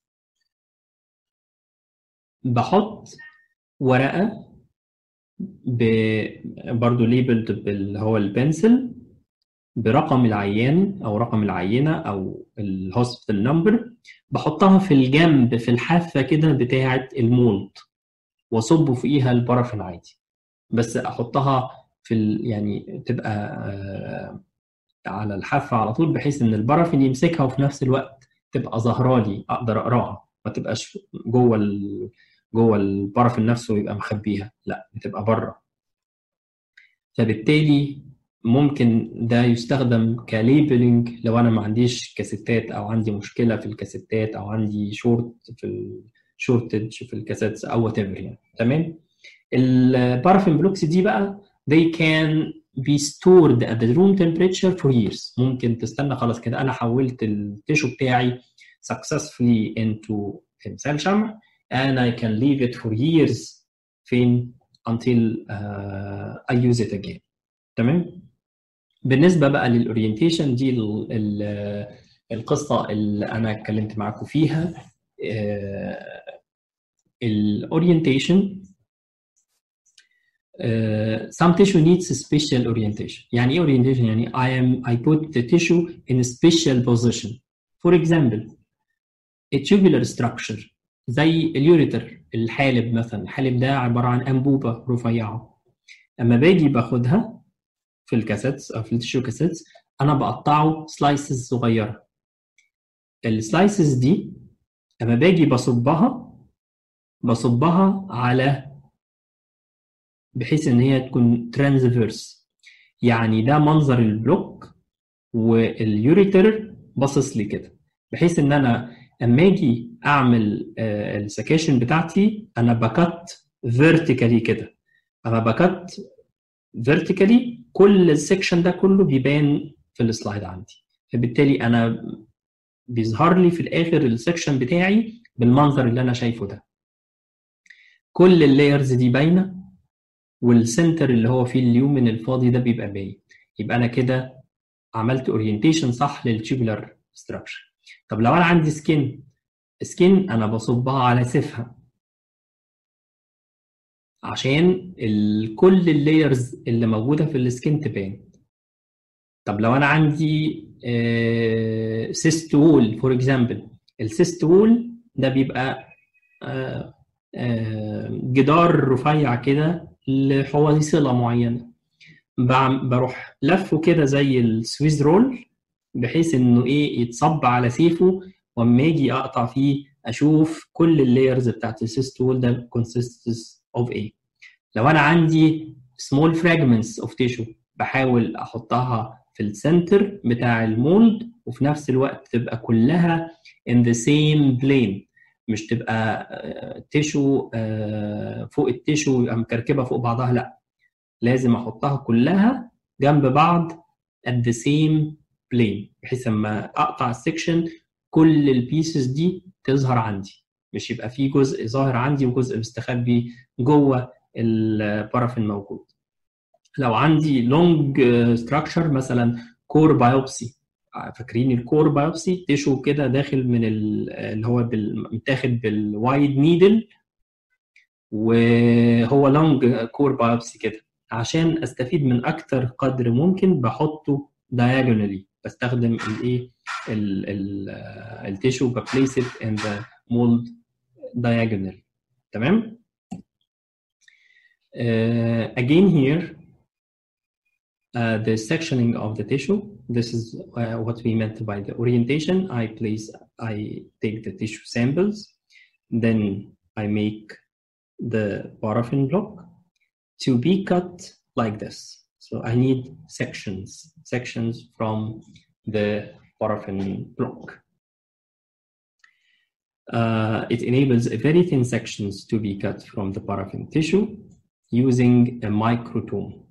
[SPEAKER 1] بحط ورقة ب... برضو ليبلد اللي هو البنسل برقم العيان او رقم العينه او الهوسبيتال نمبر بحطها في الجنب في الحافه كده بتاعه المولد واصب فوقيها البارافين عادي بس احطها في ال... يعني تبقى آه على الحافه على طول بحيث ان البارافين يمسكها وفي نفس الوقت تبقى ظاهره لي اقدر اقراها ما تبقاش جوه ال... جوه البارافين نفسه يبقى مخبيها لا بتبقى بره فبالتالي ممكن ده يستخدم كليبلنج لو انا ما عنديش كاسيتات او عندي مشكله في الكاسيتات او عندي شورت في الشورتج في الكاسيتس او وات يعني تمام البارافين بلوكس دي بقى they can be stored at the room temperature for years ممكن تستنى خلاص كده انا حولت التيشو بتاعي successfully into تمثال شمع and I can leave it for years فين until uh, I use it again تمام بالنسبه بقى للاورينتيشن دي ال ال القصه اللي انا اتكلمت معاكم فيها الاورينتيشن Uh, some tissue needs a special orientation. يعني ايه orientation؟ يعني I am I put the tissue in a special position. For example, a tubular structure زي اليوريتر الحالب مثلا الحالب ده عبارة عن أنبوبة رفيعة أما باجي باخدها في الكاسيتس أو في التيشو كاسيتس أنا بقطعه سلايسز صغيرة السلايسز دي أما باجي بصبها بصبها على بحيث ان هي تكون ترانسفيرس يعني ده منظر البلوك واليوريتر باصص لي كده بحيث ان انا اما اجي اعمل السكاشن بتاعتي انا بكت فيرتيكالي كده انا بكت فيرتيكالي كل السكشن ده كله بيبان في السلايد عندي فبالتالي انا بيظهر لي في الاخر السكشن بتاعي بالمنظر اللي انا شايفه ده كل اللايرز دي باينه والسنتر اللي هو فيه اليومن الفاضي ده بيبقى باين يبقى انا كده عملت اورينتيشن صح للتيوبولار ستراكشر طب لو انا عندي سكين سكين انا بصبها على سيفها عشان ال... كل اللايرز اللي موجوده في السكين تبان طب لو انا عندي سيست وول فور اكزامبل السيست وول ده بيبقى آه آه جدار رفيع كده لحوالي صله معينه بروح لفه كده زي السويز رول بحيث انه ايه يتصب على سيفه واما اجي اقطع فيه اشوف كل اللايرز بتاعت السيست وول ده consists of ايه لو انا عندي small fragments of tissue بحاول احطها في السنتر بتاع المولد وفي نفس الوقت تبقى كلها in the same plane مش تبقى تيشو فوق التيشو يبقى مكركبه فوق بعضها لا لازم احطها كلها جنب بعض at the same plane بحيث لما اقطع السكشن كل البيسز دي تظهر عندي مش يبقى في جزء ظاهر عندي وجزء مستخبي جوه البارافين موجود لو عندي لونج ستراكشر مثلا كور بايوبسي فاكرين الكور بايوبسي تيشو كده داخل من اللي هو متاخد بالوايد نيدل وهو لونج كور بايوبسي كده عشان استفيد من اكتر قدر ممكن بحطه diagonally بستخدم الايه التيشو ببليس it in the mold diagonally تمام uh, again here uh, the sectioning of the tissue this is uh, what we meant by the orientation I place I take the tissue samples then I make the paraffin block to be cut like this so I need sections sections from the paraffin block uh, it enables very thin sections to be cut from the paraffin tissue using a microtome.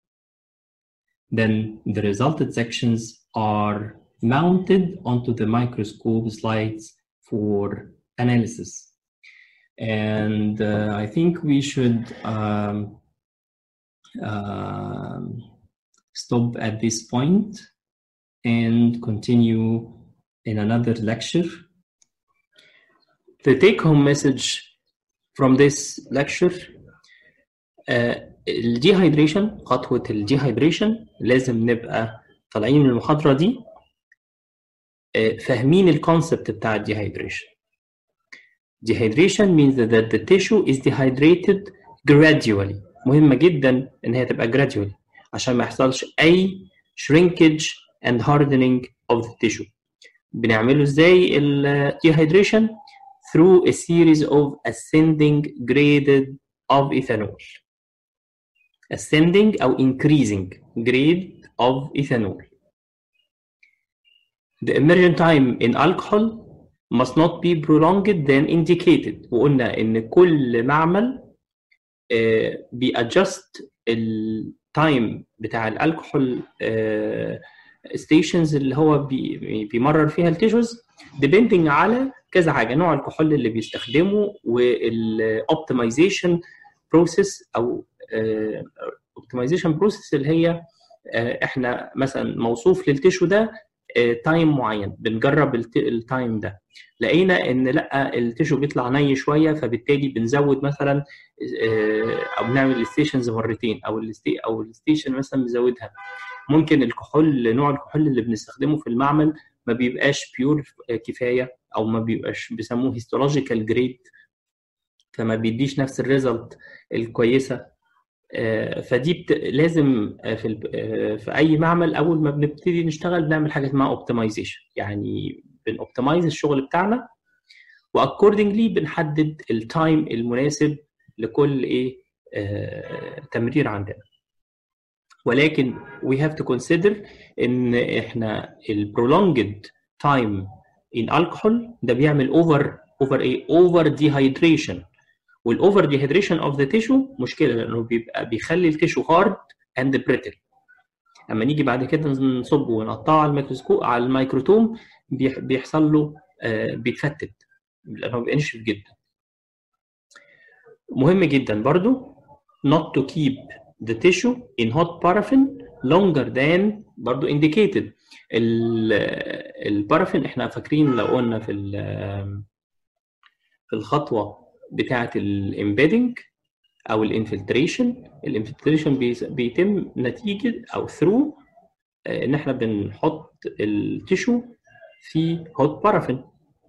[SPEAKER 1] Then the resulted sections are mounted onto the microscope slides for analysis. And uh, I think we should um, uh, stop at this point and continue in another lecture. The take home message from this lecture الديهايدريشن خطوة الديهايدريشن لازم نبقى طالعين من المحاضرة دي فاهمين الكونسبت بتاع الديهايدريشن. Dehydration means that the tissue is dehydrated gradually. مهمة جدا إن هي تبقى gradually عشان ما يحصلش أي shrinkage and hardening of the tissue. بنعمله ازاي ال dehydration through a series of ascending graded of ethanol. ascending أو increasing grade of ethanol. The emergent time in alcohol must not be prolonged than indicated وقلنا إن كل معمل بيأجست التايم بتاع الالكحول ستيشنز اللي هو بي بيمرر فيها التيشوز depending على كذا حاجه نوع الكحول اللي بيستخدمه والاوبتمايزيشن بروسيس او اوبتمايزيشن بروسيس اللي هي احنا مثلا موصوف للتيشو ده تايم معين بنجرب التايم ده لقينا ان لا التيشو بيطلع ني شويه فبالتالي بنزود مثلا او بنعمل الستيشنز مرتين او الستي او الستيشن مثلا بنزودها ممكن الكحول نوع الكحول اللي بنستخدمه في المعمل ما بيبقاش بيور كفايه او ما بيبقاش بيسموه هيستولوجيكال جريد فما بيديش نفس الريزلت الكويسه فدي بت... لازم في ال... في اي معمل اول ما بنبتدي نشتغل بنعمل حاجه اسمها اوبتمايزيشن يعني بنوبتمايز الشغل بتاعنا واكوردنجلي بنحدد التايم المناسب لكل ايه آه... تمرير عندنا ولكن we have to consider ان احنا البرولونجد تايم in alcohol ده بيعمل اوفر اوفر ايه اوفر ديهايدريشن والاوفر ديهيدريشن اوف ذا تيشو مشكله لانه بيبقى بيخلي التيشو هارد اند بريتل اما نيجي بعد كده نصبه ونقطعه على الميكروسكوب على الميكروتوم بيحصل له آه بيتفتت لانه بينشف جدا مهم جدا برضو not to keep the tissue in hot paraffin longer than برضو indicated البارافين احنا فاكرين لو قلنا في في الخطوه بتاعه الامبيدنج او الانفلتريشن الانفلتريشن بيتم نتيجه او ثرو ان احنا بنحط التيشو في هوت بارافين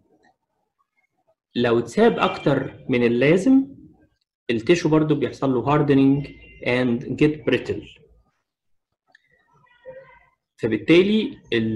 [SPEAKER 1] لو اتساب اكتر من اللازم التيشو برضو بيحصل له هاردنينج and get brittle فبالتالي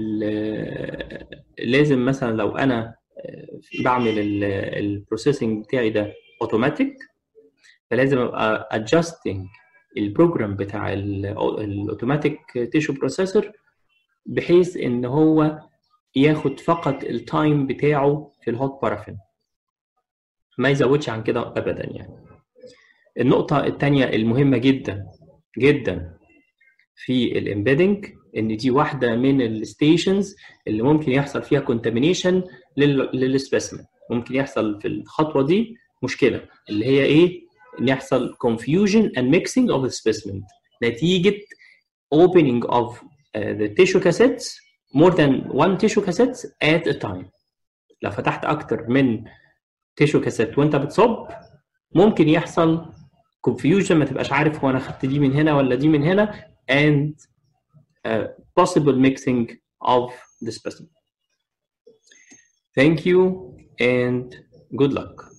[SPEAKER 1] لازم مثلا لو انا بعمل البروسيسنج بتاعي ده اوتوماتيك فلازم ابقى adjusting البروجرام بتاع الاوتوماتيك تيشو بروسيسور بحيث ان هو ياخد فقط التايم بتاعه في الهوت بارافين ما يزودش عن كده ابدا يعني النقطة الثانية المهمة جدا جدا في الامبيدنج ان دي واحدة من الستيشنز اللي ممكن يحصل فيها كونتامينيشن للسبيسمن ممكن يحصل في الخطوة دي مشكلة اللي هي ايه؟ ان يحصل confusion and mixing of the specimen نتيجة opening of uh, the tissue cassettes more than one tissue cassettes at a time لو فتحت اكتر من tissue cassette وانت بتصب ممكن يحصل confusion ما تبقاش عارف هو انا خدت دي من هنا ولا دي من هنا and uh, possible mixing of the specimen. Thank you and good luck.